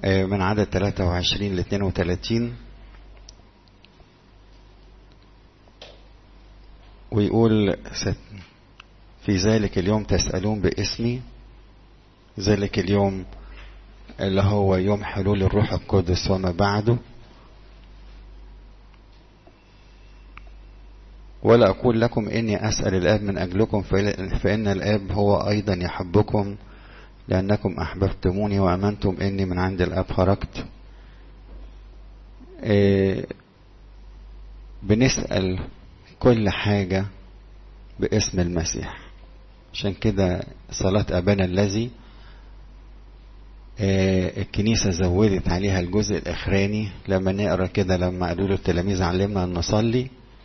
من عدد 23 ل 32 ويقول في ذلك اليوم تسألون باسمي ذلك اليوم اللي هو يوم حلول الروح القدس وما بعده ولا أقول لكم إني أسأل الآب من أجلكم فإن الآب هو أيضا يحبكم لأنكم أحببتموني وأمنتم إني من عند الآب خرجت إيه بنسأل كل حاجة باسم المسيح عشان كده صلاة أبانا الذي إيه الكنيسة زودت عليها الجزء الأخراني لما نقرأ كده لما قالوا له التلاميذ علمنا أن نصلي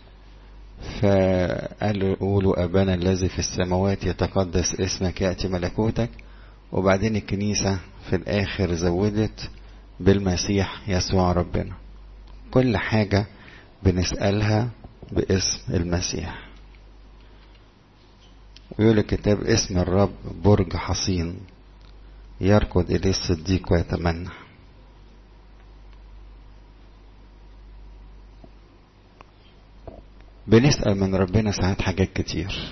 فقالوا قولوا أبانا الذي في السماوات يتقدس اسمك يأتي ملكوتك وبعدين الكنيسة في الآخر زودت بالمسيح يسوع ربنا كل حاجة بنسألها باسم المسيح ويقول الكتاب اسم الرب برج حصين يركض إليه الصديق ويتمنى بنسأل من ربنا ساعات حاجات كتير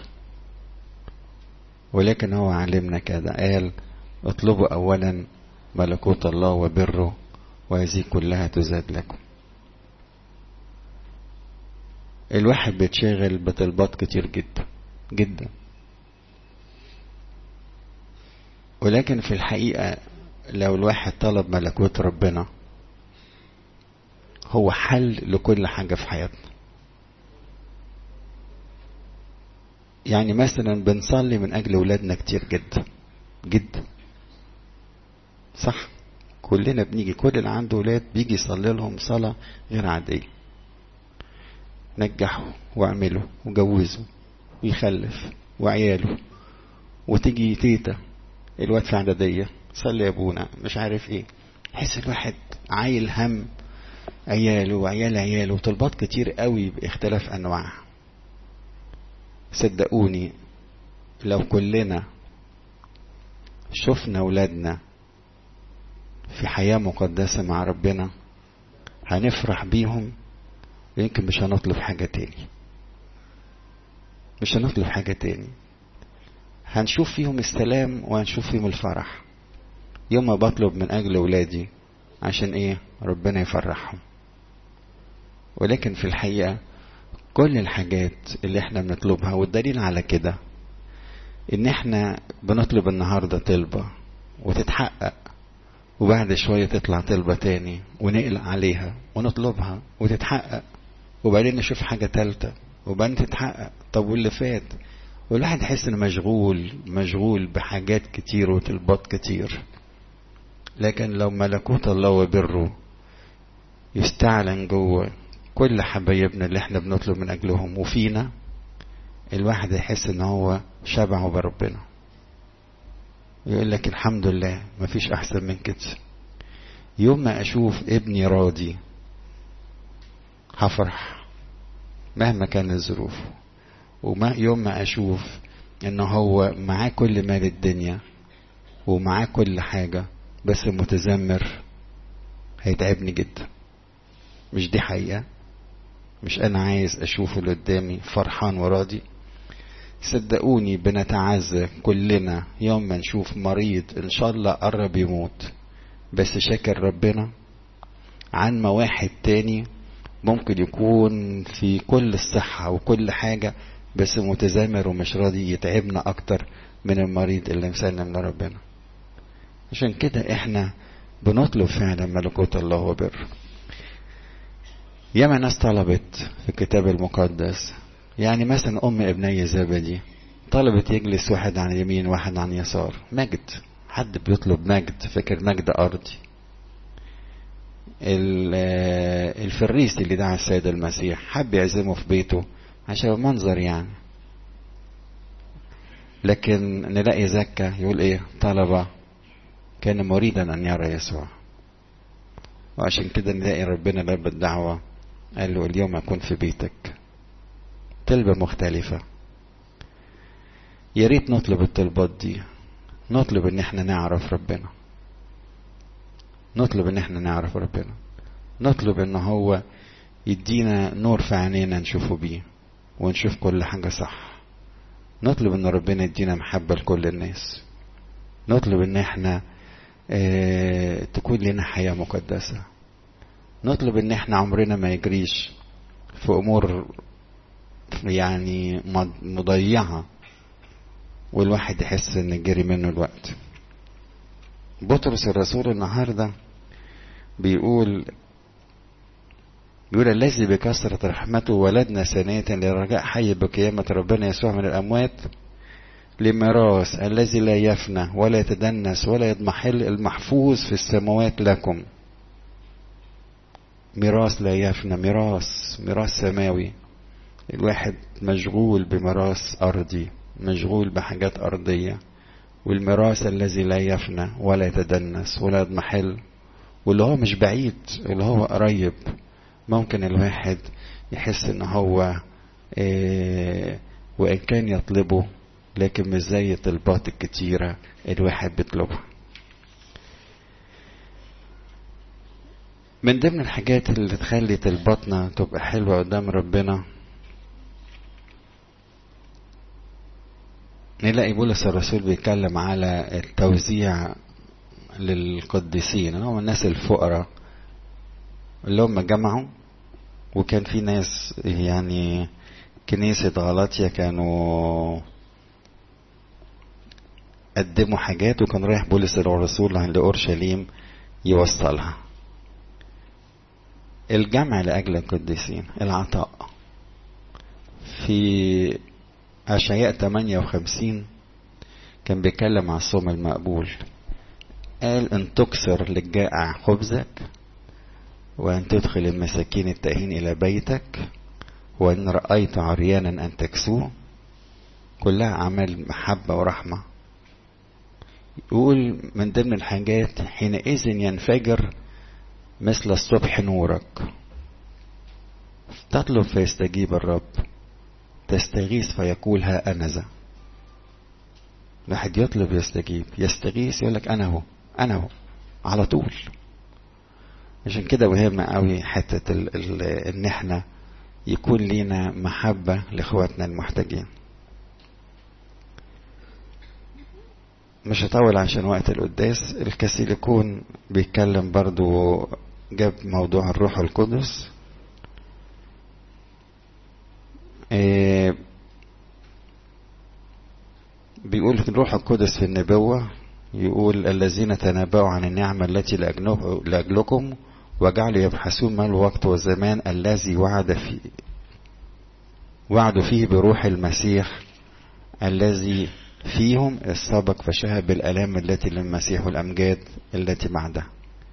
ولكن هو علمنا كده قال اطلبوا اولا ملكوت الله وبره وهذه كلها تزاد لكم الواحد بيتشغل بطلبات كتير جدا جدا ولكن في الحقيقة لو الواحد طلب ملكوت ربنا هو حل لكل حاجة في حياتنا يعني مثلا بنصلي من اجل ولادنا كتير جدا جدا صح كلنا بنيجي كل اللي عنده ولاد بيجي يصلي لهم صلاة غير عادية نجحوا واعملوا وجوزوا ويخلف وعياله وتيجي تيتا الواد في اعدادية صلي يا ابونا مش عارف ايه تحس الواحد عايل هم عياله وعيال عياله وطلبات كتير قوي باختلاف انواعها صدقوني لو كلنا شفنا ولادنا في حياة مقدسة مع ربنا هنفرح بيهم يمكن مش هنطلب حاجة تاني مش هنطلب حاجة تاني هنشوف فيهم السلام وهنشوف فيهم الفرح يوم ما بطلب من أجل ولادي عشان إيه ربنا يفرحهم ولكن في الحقيقة كل الحاجات اللي احنا بنطلبها والدليل على كده ان احنا بنطلب النهاردة طلبة وتتحقق وبعد شوية تطلع طلبة تاني ونقلق عليها ونطلبها وتتحقق وبعدين نشوف حاجة تالتة وبعدين تتحقق طب واللي فات والواحد يحس انه مشغول مشغول بحاجات كتير وطلبات كتير لكن لو ملكوت الله وبره يستعلن جوه كل حبايبنا اللي احنا بنطلب من اجلهم وفينا الواحد يحس ان هو شبعه بربنا يقول لك الحمد لله مفيش احسن من كده يوم ما اشوف ابني راضي هفرح مهما كانت الظروف وما يوم ما اشوف ان هو معاه كل مال الدنيا ومعاه كل حاجة بس متذمر هيتعبني جدا مش دي حقيقة مش انا عايز اشوف اللي قدامي فرحان وراضي صدقوني بنتعزى كلنا يوم ما نشوف مريض ان شاء الله قرب يموت بس شاكر ربنا عن ما واحد تاني ممكن يكون في كل الصحة وكل حاجة بس متذمر ومش راضي يتعبنا اكتر من المريض اللي مسلم لربنا عشان كده احنا بنطلب فعلا ملكوت الله وبره ياما ناس طلبت في الكتاب المقدس يعني مثلا ام ابني زبدي طلبت يجلس واحد عن يمين واحد عن يسار مجد حد بيطلب مجد فكر مجد ارضي الفريس اللي دعا السيد المسيح حب يعزمه في بيته عشان المنظر يعني لكن نلاقي زكا يقول ايه طلب كان مريدا ان يرى يسوع وعشان كده نلاقي ربنا باب الدعوة قال له اليوم أكون في بيتك طلبة مختلفة يا ريت نطلب الطلبات دي نطلب ان احنا نعرف ربنا نطلب ان احنا نعرف ربنا نطلب ان هو يدينا نور في عينينا نشوفه بيه ونشوف كل حاجة صح نطلب ان ربنا يدينا محبة لكل الناس نطلب ان احنا اه تكون لنا حياة مقدسة نطلب ان احنا عمرنا ما يجريش في امور يعني مضيعة والواحد يحس ان جري منه الوقت بطرس الرسول النهاردة بيقول بيقول الذي بكثرة رحمته ولدنا ثانية لرجاء حي بقيامة ربنا يسوع من الأموات لميراث الذي لا يفنى ولا يتدنس ولا يضمحل المحفوظ في السماوات لكم ميراث لا يفنى ميراث ميراث سماوي الواحد مشغول بميراث أرضي مشغول بحاجات أرضية والميراث الذي لا يفنى ولا يتدنس ولا يضمحل واللي هو مش بعيد اللي هو قريب ممكن الواحد يحس ان هو إيه وان كان يطلبه لكن مش زي الطلبات الكتيرة الواحد بيطلبها من ضمن الحاجات اللي تخلي طلباتنا تبقى حلوة قدام ربنا نلاقي بولس الرسول بيتكلم على التوزيع للقديسين هم الناس الفقراء اللي هم جمعوا وكان في ناس يعني كنيسة غلطية كانوا قدموا حاجات وكان رايح بولس الرسول عند أورشليم يوصلها الجمع لأجل القديسين العطاء في أشعياء 58 كان بيتكلم على الصوم المقبول قال ان تكسر للجائع خبزك وان تدخل المساكين التائهين الى بيتك وان رأيت عريانا ان تكسوه كلها اعمال محبة ورحمة يقول من ضمن الحاجات حينئذ ينفجر مثل الصبح نورك تطلب فيستجيب الرب تستغيث فيقول ها أنا ذا واحد يطلب يستجيب يستغيث يقول لك أنا هو أنا هو على طول عشان كده مهم قوي حتة ال ال إن إحنا يكون لينا محبة لإخواتنا المحتاجين مش هطول عشان وقت القداس الكسيل يكون بيتكلم برضو جاب موضوع الروح القدس إيه بيقول في الروح القدس في النبوة يقول الذين تنبأوا عن النعمة التي لأجلكم وجعلوا يبحثون ما الوقت والزمان الذي وعد فيه وعدوا فيه بروح المسيح الذي فيهم السبق فشهد بالآلام التي للمسيح والأمجاد التي بعدها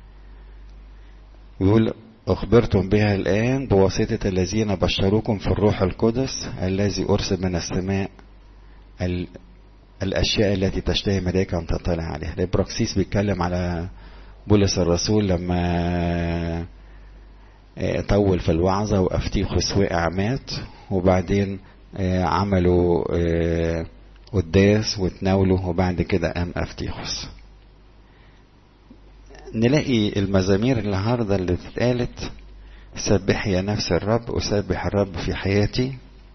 يقول أخبرتم بها الآن بواسطة الذين بشروكم في الروح القدس الذي أرسل من السماء ال... الأشياء التي تشتهي ملائكة أن تطلع عليها الإبراكسيس بيتكلم على بولس الرسول لما طول في الوعظة وأفتيخوس وقع مات وبعدين عملوا قداس وتناولوا وبعد كده قام أفتيخوس نلاقي المزامير النهارده اللي اتقالت سبحي يا نفس الرب أسبح الرب في حياتي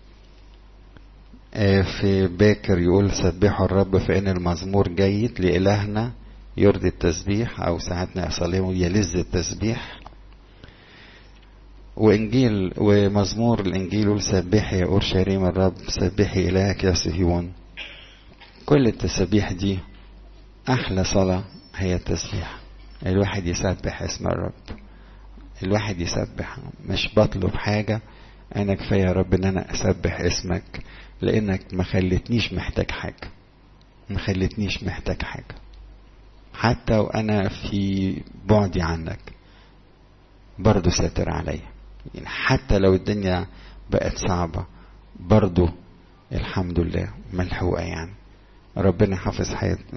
في باكر يقول سبحوا الرب فإن المزمور جيد لإلهنا يرضي التسبيح أو ساعات نصليه يلذ التسبيح وإنجيل ومزمور الإنجيل يقول سبحي يا أورشليم الرب سبحي إلهك يا صهيون كل التسابيح دي أحلى صلاة هي التسبيح الواحد يسبح اسم الرب الواحد يسبح مش بطلب حاجة أنا كفاية يا رب إن أنا أسبح اسمك لأنك ما خلتنيش محتاج حاجة ما خلتنيش محتاج حاجة حتى وأنا في بعدي عنك برضو ساتر عليا يعني حتى لو الدنيا بقت صعبة برضو الحمد لله ملحوقة يعني ربنا حافظ حياتنا